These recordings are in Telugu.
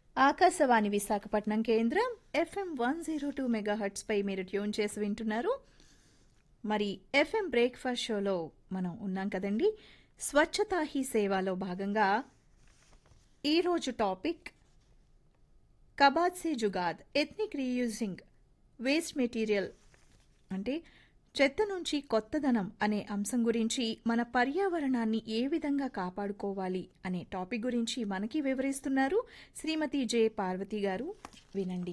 ఆకాశవాణి విశాఖపట్నం కేంద్రం FM one zero two megahertz పై మీరు ట్యూన్ చేసి వింటున్నారు మరి ఎఫ్ఎం బ్రేక్ఫాస్ట్ షోలో మనం ఉన్నాం కదండి స్వచ్ఛతా హీ సేవలో భాగంగా ఈరోజు టాపిక్ కబాద్ సే జుగాద్ ఎథ్నిక్ రీయూజింగ్ వేస్ట్ మెటీరియల్ అంటే చెత్త నుంచి కొత్తదనం అనే అంశం గురించి మన పర్యావరణాన్ని ఏ విధంగా కాపాడుకోవాలి అనే టాపిక్ గురించి మనకి వివరిస్తున్నారు శ్రీమతి జె పార్వతి గారు వినండి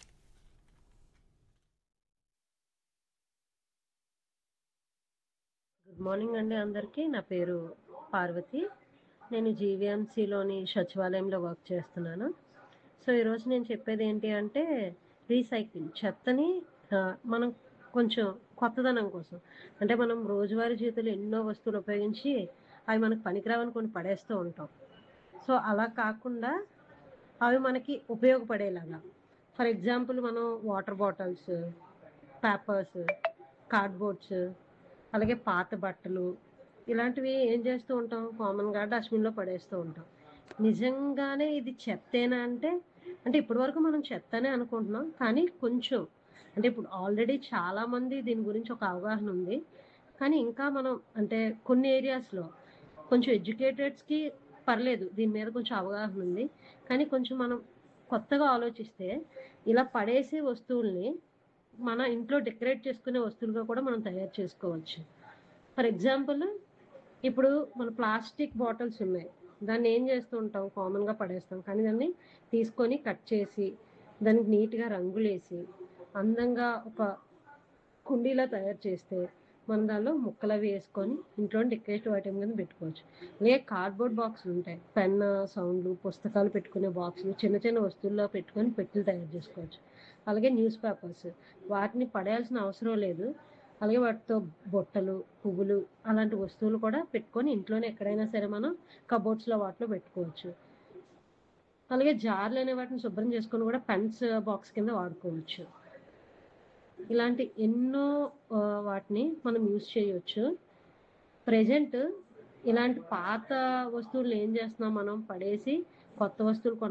గుడ్ మార్నింగ్ అండి అందరికీ నా పేరు పార్వతి నేను జీవీఎంసీలోని సచివాలయంలో వర్క్ చేస్తున్నాను సో ఈరోజు నేను చెప్పేది ఏంటి అంటే రీసైక్లింగ్ చెత్తని ఆ, మనం కొంచెం కొత్తదనం కోసం అంటే మనం రోజువారీ జీవితంలో ఎన్నో వస్తువులు ఉపయోగించి అవి మనకు పనికిరావని కొన్ని పడేస్తూ ఉంటాం సో అలా కాకుండా అవి మనకి ఉపయోగపడేలాగా ఫర్ ఎగ్జాంపుల్ మనం వాటర్ బాటిల్స్ పేపర్స్ కార్డ్బోర్డ్స్ అలాగే పాత బట్టలు ఇలాంటివి ఏం చేస్తూ ఉంటాం కామన్గా డస్ట్బిన్లో పడేస్తూ ఉంటాం నిజంగానే ఇది చెత్తేనా అంటే అంటే ఇప్పటి వరకు మనం చెత్తనే అనుకుంటున్నాం కానీ కొంచెం అంటే ఇప్పుడు ఆల్రెడీ చాలా మంది దీని గురించి ఒక అవగాహన ఉంది కానీ ఇంకా మనం అంటే కొన్ని ఏరియాస్లో కొంచెం ఎడ్యుకేటెడ్స్కి పర్లేదు దీని మీద కొంచెం అవగాహన ఉంది కానీ కొంచెం మనం కొత్తగా ఆలోచిస్తే ఇలా పడేసే వస్తువుల్ని మన ఇంట్లో డెకరేట్ చేసుకునే వస్తువులుగా కూడా మనం తయారు చేసుకోవచ్చు ఫర్ ఎగ్జాంపుల్ ఇప్పుడు మన ప్లాస్టిక్ బాటిల్స్ ఉన్నాయి దాన్ని ఏం చేస్తూ ఉంటాం కామన్గా పడేస్తాం కానీ దాన్ని తీసుకొని కట్ చేసి దానికి నీట్గా రంగులేసి అందంగా ఒక కుండీలా తయారు చేస్తే మనం దానిలో ముక్కలు అవి వేసుకొని ఇంట్లో డెకరేటివ్ ఐటమ్ కింద పెట్టుకోవచ్చు అలాగే కార్డ్బోర్డ్ బాక్సులు ఉంటాయి పెన్ సౌండ్లు పుస్తకాలు పెట్టుకునే బాక్సులు చిన్న చిన్న వస్తువుల్లో పెట్టుకొని పెట్టెలు తయారు చేసుకోవచ్చు అలాగే న్యూస్ పేపర్స్ వాటిని పడేయాల్సిన అవసరం లేదు అలాగే వాటితో బొట్టలు పువ్వులు అలాంటి వస్తువులు కూడా పెట్టుకొని ఇంట్లోనే ఎక్కడైనా సరే మనం కబోర్డ్స్లో వాటిలో పెట్టుకోవచ్చు అలాగే జార్లు అనే వాటిని శుభ్రం చేసుకొని కూడా పెన్స్ బాక్స్ కింద వాడుకోవచ్చు ఇలాంటి ఎన్నో ఆ, వాటిని మనం యూజ్ చేయొచ్చు ప్రజెంట్ ఇలాంటి పాత వస్తువులు ఏం చేస్తున్నాం మనం పడేసి కొత్త వస్తువులు కొన